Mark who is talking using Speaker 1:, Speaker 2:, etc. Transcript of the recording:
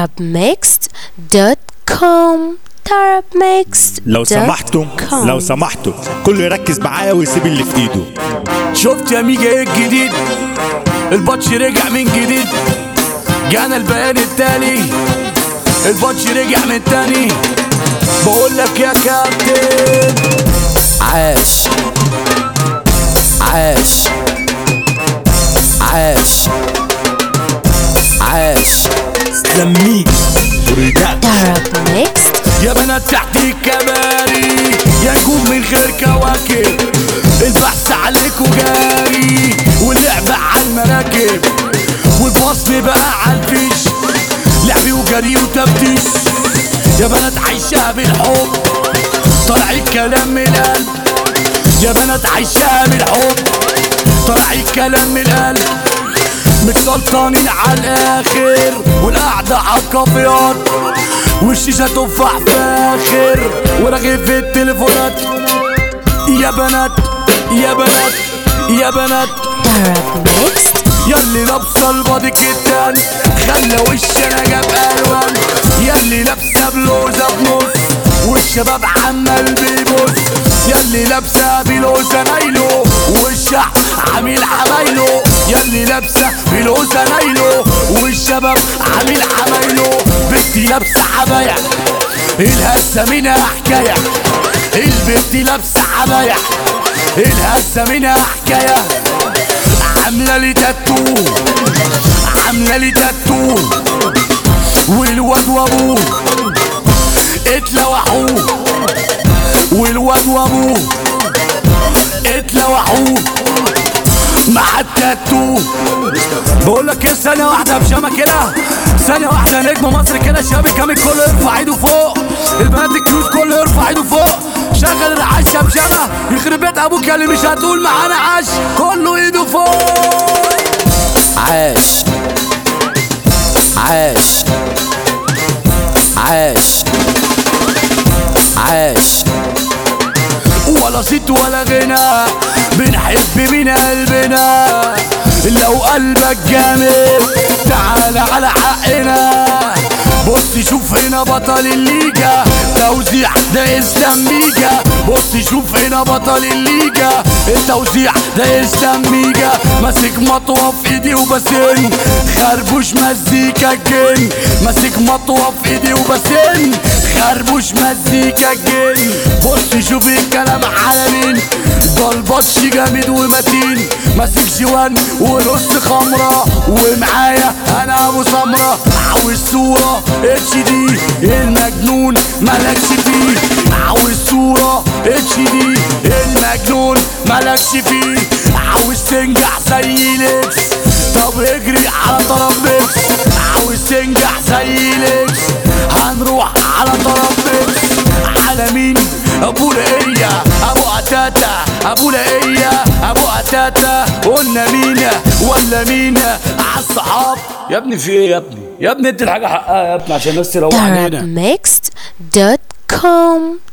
Speaker 1: tarabmixed.com tarabmixed
Speaker 2: لو سمحتم لو سمحتم كله يركز معايا ويسيب اللي في ايده
Speaker 3: شفت يا ميجا ايه الجديد الباتش رجع من جديد جانا البيان التاني الباتش رجع من تاني بقول لك يا كابتن عاش عاش عاش عاش
Speaker 2: سميك بريدات
Speaker 1: tarabmixed
Speaker 3: يا بنات تحت الكباري يا نجوم من غير كواكب البحث عليكوا جاري واللعب على المراكب والبصم بقى على الفيش لعبي وجري وتفتيش يا بنات عايشاها بالحب طلع الكلام من القلب يا بنات عايشاها بالحب طلع الكلام من القلب متسلطنين على الاخر والقعدة على الكافيات والشيشة تفاح فاخر ورغيف في التليفونات يا بنات يا بنات يا بنات
Speaker 1: tarabmixed
Speaker 3: ياللي لابسه البادي كتان خلى وشنا جاب الوان ياللي لابسه بلوزه بنص والشباب عمال بيبص ياللي لابسه بلوزه نايلو والشعب عامل حمايله ياللي لابسه بلوزه نايلو والشباب عامل حمايله بنتي لابسه حبايع الهزه منها حكايه البنت لابسه حبايع الهزه منها حكايه عامله لي تاتو عامله لي تاتو والواد وابوه اتلوحوه والواد وابوه اتلوحوه مع التاتو بقول لك ايه ثانية واحدة بشامة كده ثانية واحدة نجم مصر كده الشباب الجامد كله يرفع ايده فوق البنات الكيوت كله يرفع ايده فوق شغل العش يا بشامة يخرب بيت ابوك اللي مش هتقول معانا عش كله ايده فوق عاش عاش عاش عاش ولا صيت ولا غنى بنحب من قلبنا لو قلبك جامد تعال على حقنا بص شوف هنا بطل الليجا توزيع ده اسلام ميجا بص شوف هنا بطل الليجا التوزيع ده اسلام ميجا ماسك مطوه في ايدي وبسن خربوش مزيكا الجن ماسك مطوه في ايدي وبسن خربوش مزيكا الجن بص شوف الكلام على مين ده البطش جامد ومتين ماسك جوان ونص خمرة ومعايا انا ابو سمرة عاوز صورة اتش دي المجنون مالكش فيه عاوز صورة اتش دي المجنون مالكش فيه عاوز تنجح زي ليكس طب اجري على طرف ميكس عاوز تنجح زي ليكس هنروح على طرف ميكس على مين ابو لقية ابو قتاتة ابو لقية ابو قتاتة قلنا مين ولا مين عالصحاب يا ابني في ايه يا ابني يا ابني ادي الحاجة حقها يا ابني عشان الناس تروح علينا
Speaker 1: tarabmixed.com